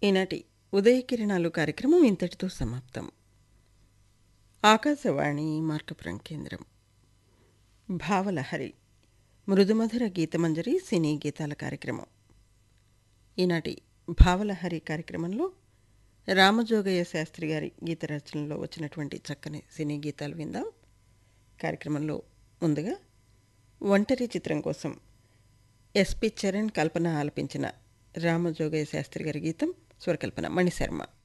ఈనాటి ఉదయకిరణాలు కార్యక్రమం ఇంతటితో సమాప్తం ఆకాశవాణి మార్కపురం కేంద్రం భావలహరి మృదుమధుర గీతమంజరి సినీ గీతాల కార్యక్రమం ఈనాటి భావలహరి కార్యక్రమంలో రామజోగయ్య శాస్త్రి గారి గీత రచనలో వచ్చినటువంటి చక్కని సినీ గీతాలు విందాం కార్యక్రమంలో ముందుగా ఒంటరి చిత్రం కోసం ఎస్పి చరణ్ కల్పన ఆలపించిన రామజోగయ్య శాస్త్రి గారి గీతం స్వరకల్పన మణిశర్మ